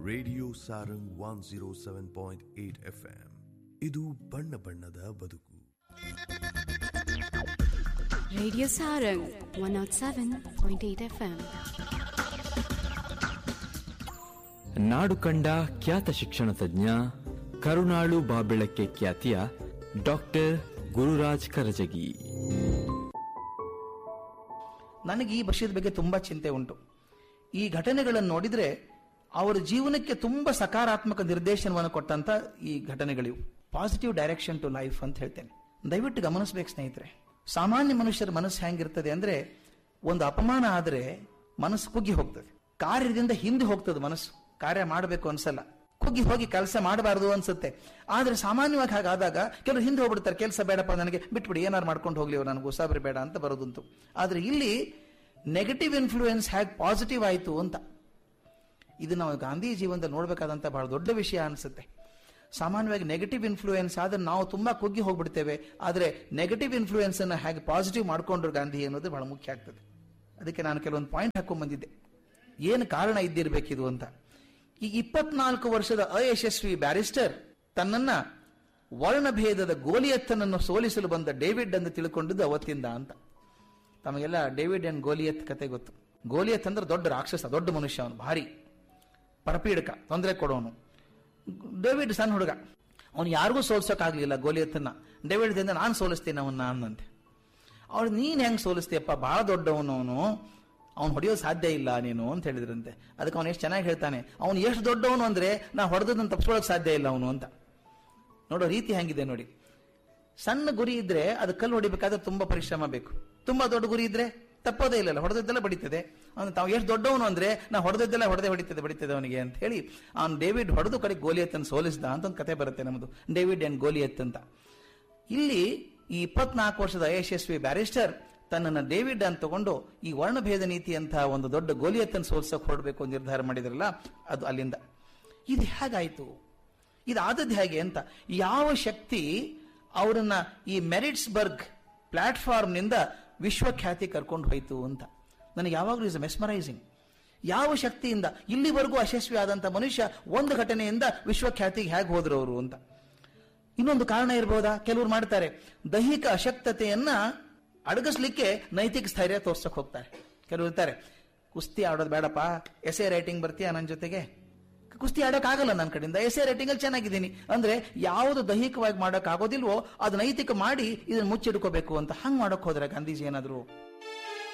Radio Sarang one zero seven point eight F M ಇದು ಬಣ್ಣ ಬಣ್ಣದ ಬದುಕು Radio Sarang 107.8 FM. ನಾಡು ಕಂಡ ಖ್ಯಾತ ಶಿಕ್ಷಣ ತಜ್ಞ ಕರುಣಾಳು ಬಾಬೆಳಕ್ಕೆ ಖ್ಯಾತಿಯ ಡಾಕ್ಟರ್ ಗುರುರಾಜ್ ಕರಜಗಿ ನನಗೆ ಈ ವಿಷಯದ ಬಗ್ಗೆ ತುಂಬಾ ಚಿಂತೆ ಉಂಟು ಈ ಘಟನೆಗಳನ್ನು ನೋಡಿದ್ರೆ ಅವರ ಜೀವನಕ್ಕೆ ತುಂಬಾ ಸಕಾರಾತ್ಮಕ ನಿರ್ದೇಶನವನ್ನು ಕೊಟ್ಟಂತ ಈ ಘಟನೆಗಳಿವು ಪಾಸಿಟಿವ್ ಡೈರೆಕ್ಷನ್ ಟು ಲೈಫ್ ಅಂತ ಹೇಳ್ತೇನೆ ದಯವಿಟ್ಟು ಗಮನಿಸ್ಬೇಕು ಸ್ನೇಹಿತರೆ ಸಾಮಾನ್ಯ ಮನುಷ್ಯರ ಮನಸ್ಸು ಹೆಂಗಿರ್ತದೆ ಅಂದ್ರೆ ಒಂದು ಅಪಮಾನ ಆದ್ರೆ ಮನಸ್ಸು ಕುಗ್ಗಿ ಹೋಗ್ತದೆ ಕಾರ್ಯದಿಂದ ಹಿಂದೆ ಹೋಗ್ತದೆ ಮನಸ್ಸು ಕಾರ್ಯ ಮಾಡಬೇಕು ಅನ್ಸಲ್ಲ ಕುಗ್ಗಿ ಹೋಗಿ ಕೆಲಸ ಮಾಡಬಾರದು ಅನ್ಸುತ್ತೆ ಆದ್ರೆ ಸಾಮಾನ್ಯವಾಗಿ ಹಾಗಾದಾಗ ಕೆಲವರು ಹಿಂದೆ ಹೋಗ್ಬಿಡ್ತಾರೆ ಕೆಲಸ ಬೇಡಪ್ಪ ನನಗೆ ಬಿಟ್ಬಿಡಿ ಏನಾರು ಮಾಡ್ಕೊಂಡು ಹೋಗ್ಲಿ ಅವ್ರು ನನಗೆ ಉಸಾಬರಿ ಬೇಡ ಅಂತ ಬರೋದುಂಟು ಆದ್ರೆ ಇಲ್ಲಿ ನೆಗೆಟಿವ್ ಇನ್ಫ್ಲೂಯೆನ್ಸ್ ಹೇಗೆ ಪಾಸಿಟಿವ್ ಆಯಿತು ಅಂತ ಇದು ನಾವು ಗಾಂಧಿ ಜೀವನದಲ್ಲಿ ನೋಡಬೇಕಾದಂತ ಬಹಳ ದೊಡ್ಡ ವಿಷಯ ಅನಿಸುತ್ತೆ ಸಾಮಾನ್ಯವಾಗಿ ನೆಗೆಟಿವ್ ಇನ್ಫ್ಲೂಯೆನ್ಸ್ ಆದ್ರೆ ನಾವು ತುಂಬಾ ಕುಗ್ಗಿ ಹೋಗ್ಬಿಡ್ತೇವೆ ಆದ್ರೆ ನೆಗೆಟಿವ್ ಇನ್ಫ್ಲೂಯೆನ್ಸ್ ಅನ್ನು ಹೇಗೆ ಪಾಸಿಟಿವ್ ಮಾಡ್ಕೊಂಡ್ರು ಗಾಂಧಿ ಅನ್ನೋದು ಬಹಳ ಮುಖ್ಯ ಆಗ್ತದೆ ಅದಕ್ಕೆ ನಾನು ಕೆಲವೊಂದು ಪಾಯಿಂಟ್ ಹಾಕೊಂಡ್ ಬಂದಿದ್ದೆ ಏನು ಕಾರಣ ಇದ್ದಿರಬೇಕಿದು ಅಂತ ಈ ಇಪ್ಪತ್ನಾಲ್ಕು ವರ್ಷದ ಅಯಶಸ್ವಿ ಬ್ಯಾರಿಸ್ಟರ್ ತನ್ನನ್ನ ವರ್ಣಭೇದದ ಗೋಲಿಯತ್ತನನ್ನು ಸೋಲಿಸಲು ಬಂದ ಡೇವಿಡ್ ಎಂದು ತಿಳ್ಕೊಂಡಿದ್ದು ಅವತ್ತಿಂದ ಅಂತ ತಮಗೆಲ್ಲ ಡೇವಿಡ್ ಅಂಡ್ ಗೋಲಿಯತ್ ಕತೆ ಗೊತ್ತು ಗೋಲಿಯತ್ ಅಂದ್ರೆ ದೊಡ್ಡ ರಾಕ್ಷಸ ದೊಡ್ಡ ಮನುಷ್ಯ ಅವನು ಭಾರಿ ಪರಪೀಡಕ ತೊಂದರೆ ಕೊಡೋನು ಡೇವಿಡ್ ಸಣ್ಣ ಹುಡುಗ ಅವನು ಯಾರಿಗೂ ಸೋಲ್ಸೋಕ್ಕಾಗ್ಲಿಲ್ಲ ಗೋಲಿಯತ್ತನ್ನ ಡೇವಿಡ್ ದಿಂದ ನಾನು ಸೋಲಿಸ್ತೀನಿ ಅವನ್ನ ಅನ್ನಂತೆ ಅವಳು ನೀನ್ ಹೆಂಗ್ ಸೋಲಿಸ್ತೀಯಪ್ಪ ಬಹಳ ದೊಡ್ಡವನು ಅವನು ಅವ್ನು ಹೊಡೆಯೋದು ಸಾಧ್ಯ ಇಲ್ಲ ನೀನು ಅಂತ ಹೇಳಿದ್ರಂತೆ ಅದಕ್ಕೆ ಅವನು ಎಷ್ಟು ಚೆನ್ನಾಗಿ ಹೇಳ್ತಾನೆ ಅವನು ಎಷ್ಟು ದೊಡ್ಡವನು ಅಂದ್ರೆ ನಾ ಹೊಡೆದನ್ನ ತಪ್ಪಿಸ್ಕೊಳಕ್ ಸಾಧ್ಯ ಇಲ್ಲ ಅವನು ಅಂತ ನೋಡೋ ರೀತಿ ಹೆಂಗಿದೆ ನೋಡಿ ಸಣ್ಣ ಗುರಿ ಇದ್ರೆ ಅದು ಕಲ್ಲು ಹೊಡಿಬೇಕಾದ್ರೆ ತುಂಬಾ ಪರಿಶ್ರಮ ಬೇಕು ತುಂಬಾ ದೊಡ್ಡ ಗುರಿ ಇದ್ರೆ ತಪ್ಪೋದೇ ಇಲ್ಲ ಹೊಡೆದದ್ದೆಲ್ಲ ಬಡಿತದೆ ಅವನು ತಾವು ಎಷ್ಟು ದೊಡ್ಡವನು ಅಂದ್ರೆ ನಾ ಹೊಡೆದದ್ದೆಲ್ಲ ಹೊಡೆದೇ ಹೊಡಿತದೆ ಬಡಿತದೆ ಅವನಿಗೆ ಅಂತ ಹೇಳಿ ಅವ್ನು ಡೇವಿಡ್ ಹೊಡೆದು ಕಡೆ ಗೋಲಿಯತ್ತನ್ನು ಸೋಲಿಸಿದ ಅಂತ ಒಂದು ಕತೆ ಬರುತ್ತೆ ನಮ್ಮದು ಡೇವಿಡ್ ಅಂಡ್ ಗೋಲಿಯತ್ ಅಂತ ಇಲ್ಲಿ ಈ ಇಪ್ಪತ್ನಾಲ್ಕು ವರ್ಷದ ಯಶಸ್ವಿ ಬ್ಯಾರಿಸ್ಟರ್ ತನ್ನನ್ನು ಡೇವಿಡ್ ಅಂತ ತಗೊಂಡು ಈ ವರ್ಣಭೇದ ನೀತಿ ಅಂತ ಒಂದು ದೊಡ್ಡ ಗೋಲಿಯತ್ತನ್ನು ಸೋಲ್ಸಕ್ ಹೊರಡಬೇಕು ಅಂತ ನಿರ್ಧಾರ ಮಾಡಿದ್ರಲ್ಲ ಅದು ಅಲ್ಲಿಂದ ಇದು ಹೇಗಾಯ್ತು ಇದಾದದ್ದು ಹೇಗೆ ಅಂತ ಯಾವ ಶಕ್ತಿ ಅವರನ್ನ ಈ ಮೆರಿಟ್ಸ್ಬರ್ಗ್ ಪ್ಲಾಟ್ಫಾರ್ಮ್ ನಿಂದ ವಿಶ್ವಖ್ಯಾತಿ ಕರ್ಕೊಂಡು ಹೋಯ್ತು ಅಂತ ನನಗೆ ಯಾವಾಗಲೂ ಇಸ್ ಮೆಸ್ಮರೈಸಿಂಗ್ ಯಾವ ಶಕ್ತಿಯಿಂದ ಇಲ್ಲಿವರೆಗೂ ಅಶಸ್ವಿ ಆದಂತ ಮನುಷ್ಯ ಒಂದು ಘಟನೆಯಿಂದ ವಿಶ್ವಖ್ಯಾತಿಗೆ ಹೇಗೆ ಹೋದ್ರು ಅವರು ಅಂತ ಇನ್ನೊಂದು ಕಾರಣ ಇರಬಹುದಾ ಕೆಲವರು ಮಾಡ್ತಾರೆ ದೈಹಿಕ ಅಶಕ್ತತೆಯನ್ನ ಅಡಗಿಸ್ಲಿಕ್ಕೆ ನೈತಿಕ ಸ್ಥೈರ್ಯ ತೋರ್ಸಕ್ ಹೋಗ್ತಾರೆ ಕೆಲವರು ಇರ್ತಾರೆ ಕುಸ್ತಿ ಆಡೋದು ಬೇಡಪ್ಪ ಎಸೆ ರೈಟಿಂಗ್ ಬರ್ತೀಯಾ ನನ್ನ ಜೊತೆಗೆ ಕುಸ್ತಿ ಆಡಕ್ ಆಗಲ್ಲ ನನ್ನ ಕಡೆಯಿಂದ ಎಸೆ ರೈಟಿಂಗ್ ಅಲ್ಲಿ ಚೆನ್ನಾಗಿದ್ದೀನಿ ಅಂದ್ರೆ ಯಾವುದು ದೈಹಿಕವಾಗಿ ಮಾಡಕ್ ಆಗೋದಿಲ್ವೋ ಅದು ನೈತಿಕ ಮಾಡಿ ಇದನ್ನ ಮುಚ್ಚಿಡ್ಕೋಬೇಕು ಅಂತ ಹಂಗ್ ಮಾಡಕ್ ಹೋದ್ರೆ ಗಾಂಧೀಜಿ ಏನಾದ್ರು